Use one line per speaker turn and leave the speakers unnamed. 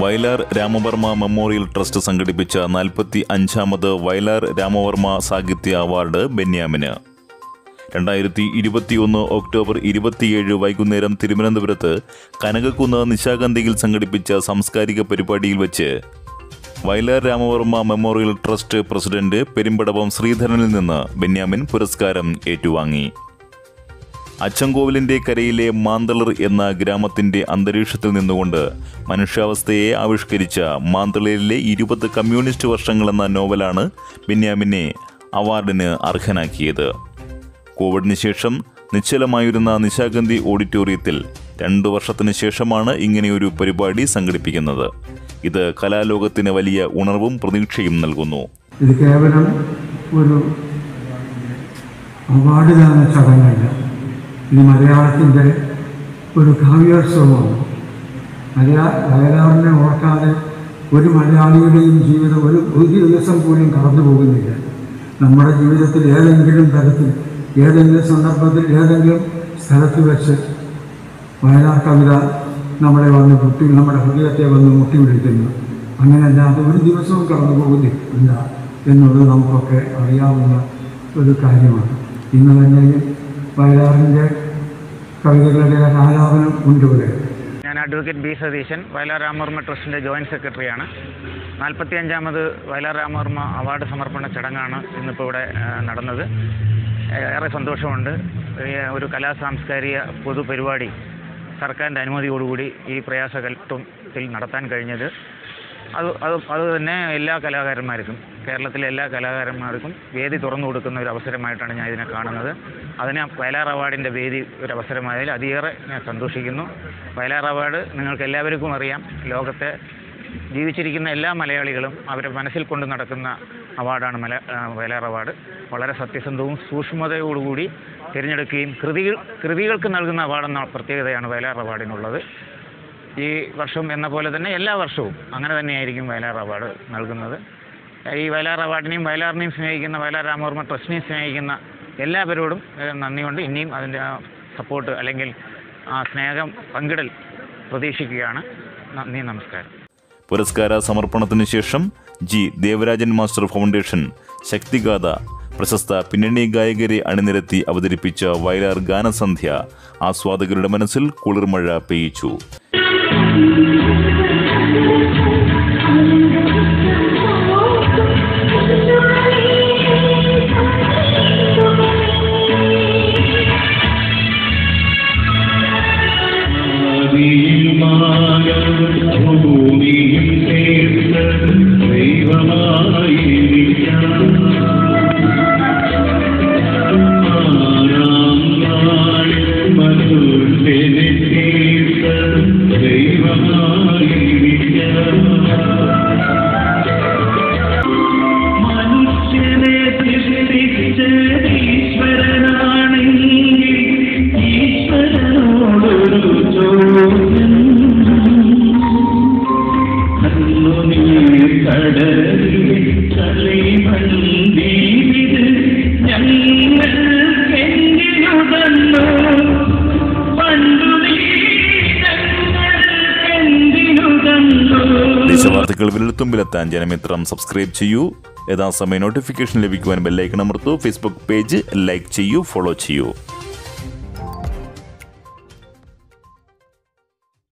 Vayalar Ramavarma memorial trust സംഘടിപ്പിച്ച നാൽപ്പത്തി അഞ്ചാമത് വയലാർ രാമവർമ്മ സാഹിത്യ അവാർഡ് ബെന്യാമിന് രണ്ടായിരത്തി ഇരുപത്തിയൊന്ന് ഒക്ടോബർ ഇരുപത്തിയേഴ് വൈകുന്നേരം തിരുവനന്തപുരത്ത് കനകക്കുന്ന് നിശാഗന്ധിയിൽ സംഘടിപ്പിച്ച സാംസ്കാരിക പരിപാടിയിൽ വെച്ച് Vayalar Ramavarma memorial trust president Perumbadavam ശ്രീധരനിൽ നിന്ന് ബെന്യാമിൻ പുരസ്കാരം ഏറ്റുവാങ്ങി അച്ചൻകോവിലിന്റെ കരയിലെ മാന്തളർ എന്ന ഗ്രാമത്തിന്റെ അന്തരീക്ഷത്തിൽ നിന്നുകൊണ്ട് മനുഷ്യാവസ്ഥയെ ആവിഷ്കരിച്ച മാന്തളരിലെ ഇരുപത് കമ്മ്യൂണിസ്റ്റ് വർഷങ്ങൾ എന്ന നോവലാണ് ബെന്യാമിനെ അവാർഡിന് അർഹനാക്കിയത് കോവിഡിന് ശേഷം നിശ്ചലമായിരുന്ന നിശാഗന്ധി ഓഡിറ്റോറിയത്തിൽ രണ്ടു വർഷത്തിന് ശേഷമാണ് ഇങ്ങനെയൊരു പരിപാടി സംഘടിപ്പിക്കുന്നത് ഇത് കലാലോകത്തിന് വലിയ ഉണർവും പ്രതീക്ഷയും നൽകുന്നു
ഇത് കേവലം ഒരു അവാർഡ് ദാന ചടങ്ങല്ല ഇത് മലയാളത്തിൻ്റെ ഒരു കാവ്യോത്സവമാണ് മലയാ വയലാറിനെ ഓർക്കാതെ ഒരു മലയാളിയുടെയും ജീവിതം ഒരു ഒരു ദിവസം പോലും കടന്നു പോകുന്നില്ല നമ്മുടെ ജീവിതത്തിൽ ഏതെങ്കിലും തരത്തിൽ ഏതെങ്കിലും സന്ദർഭത്തിൽ ഏതെങ്കിലും സ്ഥലത്ത് വെച്ച് വയലാർ കവിത നമ്മളെ വന്ന് മുട്ടി നമ്മുടെ ഹൃദയത്തെ വന്ന് മുട്ടി വിളിക്കുന്നു അങ്ങനെയല്ലാതെ ഒരു ദിവസവും കടന്നു പോകുന്നില്ല എന്നുള്ളത് നമുക്കൊക്കെ അറിയാവുന്ന ഒരു കാര്യമാണ് ഇന്ന് തന്നെ വയലാറിൻ്റെ കവിതകളുടെ ഒരു ആലാപനം ഉണ്ട് ഇവിടെ
ഞാൻ അഡ്വക്കേറ്റ് ബി സതീശൻ വയലാർ രാമവർമ്മ ട്രസ്റ്റിൻ്റെ ജോയിൻറ്റ് സെക്രട്ടറിയാണ് നാൽപ്പത്തി അഞ്ചാമത് വയലാർ രാമവർമ്മ അവാർഡ് സമർപ്പണ ചടങ്ങാണ് ഇന്നിപ്പോൾ ഇവിടെ ആ, നടന്നത് ഏറെ സന്തോഷമുണ്ട് ഈ ഒരു കലാ സാംസ്കാരിക പൊതുപരിപാടി സർക്കാരിൻ്റെ അനുമതിയോടുകൂടി ഈ പ്രയാസഘട്ടത്തിൽ നടത്താൻ കഴിഞ്ഞത് അത് അത് അത് തന്നെ എല്ലാ കലാകാരന്മാർക്കും കേരളത്തിലെ എല്ലാ കലാകാരന്മാർക്കും വേദി തുറന്നു കൊടുക്കുന്ന ഒരു അവസരമായിട്ടാണ് ഞാൻ ഇതിനെ കാണുന്നത് അതിന് വയലാർ അവാർഡിൻ്റെ വേദി ഒരു അവസരമായതിൽ അതിയേറെ ഞാൻ സന്തോഷിക്കുന്നു വയലാർ അവാർഡ് നിങ്ങൾക്ക് എല്ലാവർക്കും അറിയാം ലോകത്തെ ജീവിച്ചിരിക്കുന്ന എല്ലാ മലയാളികളും അവരെ മനസ്സിൽ കൊണ്ട് നടക്കുന്ന അവാർഡാണ് മല ആ, വയലാർ അവാർഡ് വളരെ സത്യസന്ധവും സൂക്ഷ്മതയോടുകൂടി തിരഞ്ഞെടുക്കുകയും കൃതികൾ കൃതികൾക്ക് നൽകുന്ന അവാർഡെന്ന പ്രത്യേകതയാണ് വയലാർ അവാർഡിനുള്ളത് ഈ വർഷം എന്ന പോലെ തന്നെ എല്ലാ വർഷവും അങ്ങനെ തന്നെയായിരിക്കും വയലാർ അവാർഡ് നൽകുന്നത് ഈ വയലാർ അവാർഡിനെയും വയലാറിനെയും സ്നേഹിക്കുന്ന വയലാർ രാമവർമ്മ ട്രസ്റ്റിനെയും സ്നേഹിക്കുന്ന എല്ലാവരോടും ഏഹ്, നന്ദിയുണ്ട് ഇനിയും അതിൻ്റെ സപ്പോർട്ട് അല്ലെങ്കിൽ ആ സ്നേഹം പങ്കിടൽ പ്രതീക്ഷിക്കുകയാണ് നന്ദി നമസ്കാരം
പുരസ്കാര സമർപ്പണത്തിന് ശേഷം G Devarajan master foundation Shakthigatha പ്രശസ്ത പിന്നണി ഗായകരെ അണിനിരത്തി അവതരിപ്പിച്ച വയലാർ ഗാനസന്ധ്യ ആസ്വാദകരുടെ മനസ്സിൽ കുളിർമഴ പെയ്യിച്ചു
ഭൂമിയും ചേർത്ത് ദൈവമായിരിക്കാം ആറാം നാളിൽ മനുഷ്യനെ തീർത്ത് ദൈവമായിരിക്കാം മനുഷ്യനെ സൃഷ്ടിച്ച ഈശ്വരനാണെങ്കിൽ ഈശ്വരനോടൊരു ചോദ്യം കടലിൽ കളിമണ്ടീത് ഞങ്ങൾ എന്തിനുതന്നു പണ്ടു നീ ഞങ്ങൾ എന്തിനുതന്നു
ദേശവാർത്തകൾ വിരൽത്തുമ്പിലെത്താൻ ജനമിത്രം സബ്സ്ക്രൈബ് ചെയ്യൂ യഥാസമയം നോട്ടിഫിക്കേഷൻ ലഭിക്കുവാൻ ബെല്ലൈക്കൺ അമർത്തു ഫേസ്ബുക്ക് പേജ് ലൈക്ക് ചെയ്യൂ ഫോളോ ചെയ്യൂ